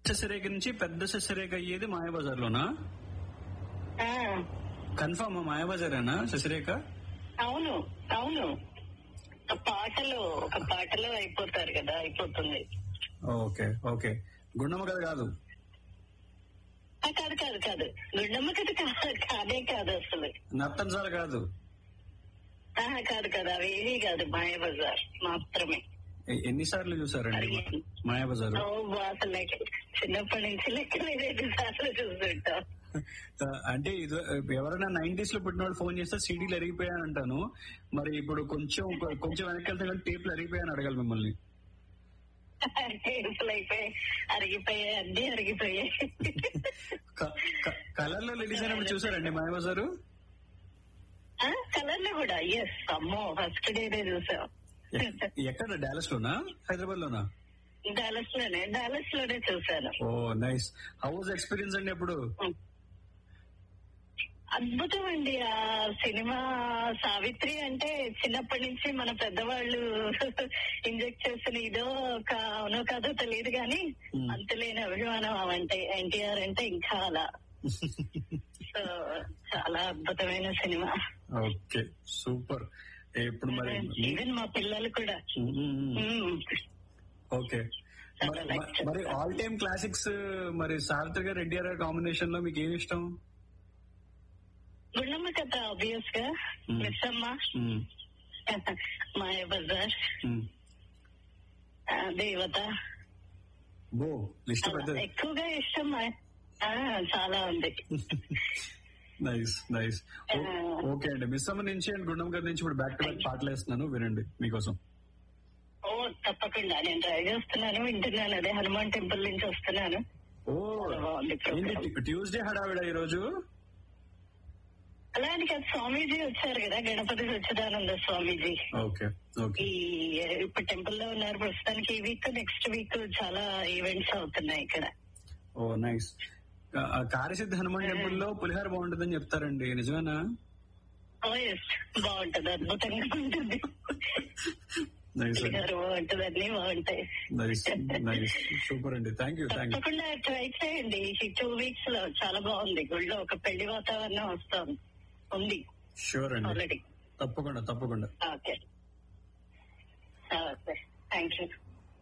శశిరేఖ నుంచి పెద్ద శశిరేఖ అయ్యేది మాయాబజార్ లోనా ఆ, కన్ఫర్మ్ మాయాబజారేనా శశిరేఖ అవును అవును ఒక పాటలో ఒక పాటలో అయిపోతారు కదా అయిపోతుంది ఓకే ఓకే గుండమ్మ కథ కాదు ఆ, కాదు కాదు కాదు గుండమ్మ కథ కా- కాదే కాదు అసలు నర్తన్సాల కాదు ఆహా, కాదు కాదు అవి ఏమీ కాదు మాయాబజార్ మాత్రమే ఎ- ఎన్నిసార్లు చూసారండి మాయాబజార్ ఓ అసలు లెక్క చిన్నప్పటి నుంచి లెక్క లేదు సార్లు చూస్తుంటాం అంటే ఇది ఎవరైనా నైన్టీస్ లో పుట్టిన వాళ్ళు ఫోన్ చేస్తే సీడీలు అరిగిపోయాను అంటాను మరి ఇప్పుడు కొంచెం కొంచెం వెనక్కి వెళ్తే కానీ టేప్లు అరిగిపోయాను అడగాలి మిమ్మల్ని టేపులు అయిపోయాయి అరిగిపోయాయి అన్ని అరిగిపోయాయి కలర్ లో రిలీజ్ అయినప్పుడు చూసారండి మాయాబజారు కలర్ లో కూడా ఎస్ అమ్మో ఫస్ట్ డేనే చూసాం ఎక్కడ డాలస్ లోనా హైదరాబాద్ లోనా డాలస్ లోనే డాలస్ లోనే చూసాను oh nice how was experience అండి అప్పుడు అద్భుతం అండి ఆ సినిమా సావిత్రి అంటే చిన్నప్పటి నుంచి మన పెద్దవాళ్ళు ఇంజెక్ట్ చేసిన ఇదో కా- అవునో కాదో తెలియదు కానీ Hmm. అంతులేని అభిమానం అంటే ఎన్టీఆర్ అంటే ఇంకా అలా సో చాలా అద్భుతమైన సినిమా ఓకే సూపర్ ఇప్పుడు మరి ఈవెన్ మా పిల్లలు కూడా Hmm. ఓకే చాలా like మరి ఆల్ టైమ్ క్లాసిక్స్ మరి సావిత్రి గారు ఎన్టీఆర్ గారి కాంబినేషన్ లో మీకు ఏమి ఇష్టం గుండమ్మ కథ ఆబ్వియస్ గా Hmm. మిస్సమ్మ మ్మ్. మాయ బజార్ మ్మ్. ఆ, దేవత బో లిస్ట్ అలా పెద్దది ఎక్కువగా ఇష్టం మా- ఆ, చాలా ఉంది నైస్ నైస్ ఓకే అండి మిస్ అమ్మ నుంచి అండ్ గుండం గారి నుంచి ఇప్పుడు బ్యాక్ టు బ్యాక్ పాటలు వేస్తున్నాను వినండి మీకోసం ఓ తప్పకుండా నేను డ్రైవ్ చేస్తున్నాను వింటున్నాను అదే హనుమాన్ టెంపుల్ నుంచి వస్తున్నాను ఓ చాలా బాగుంది program. ఏంటి ట్యూస్డే హడావిడ ఈ రోజు అలా అని కాదు స్వామీజీ వచ్చారు కదా గణపతి సచ్చిదానంద స్వామీజీ ఓకే ఓకే ఈ ఇప్పుడు టెంపుల్ లో ఉన్నారు ప్రస్తుతానికి ఈ వీక్ నెక్స్ట్ వీక్ చాలా ఈవెంట్స్ అవుతున్నాయి ఇక్కడ oh nice Karyasiddha Hanuman temple లో పులిహార బాగుంటుందని చెప్తారండి నిజమేనా ఓ ఎస్ బాగుంటది అద్భుతంగా ఉంటుంది నైస్ అండి పులిహోర బాగుంటది అన్ని బాగుంటాయి నైస్ నైస్ సూపర్ అండి థ్యాంక్ యూ థ్యాంక్ యూ తప్పకుండా ట్రై చేయండి ఈ టూ వీక్స్ లో చాలా బాగుంది గుళ్ళో ఒక పెళ్లి వాతావరణం వస్తుంది ఉంది షూర్ అండి ఆల్రెడీ తప్పకుండా తప్పకుండా ఓకే ఓకే థ్యాంక్ యూ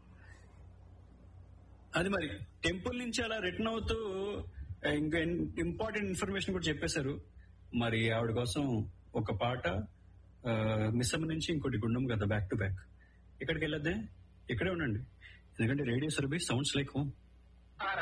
అది మరి టెంపుల్ నుంచి అలా రిటర్న్ అవుతూ ఇంకా ఇంపార్టెంట్ ఇన్ఫర్మేషన్ కూడా చెప్పేశారు మరి ఆవిడ కోసం ఒక పాట మిస్సమ్మ నుంచి ఇంకోటి గుండం కదా బ్యాక్ టు బ్యాక్ ఇక్కడికి వెళ్ళొద్దే ఇక్కడే ఉండండి ఎందుకంటే radio service sounds like home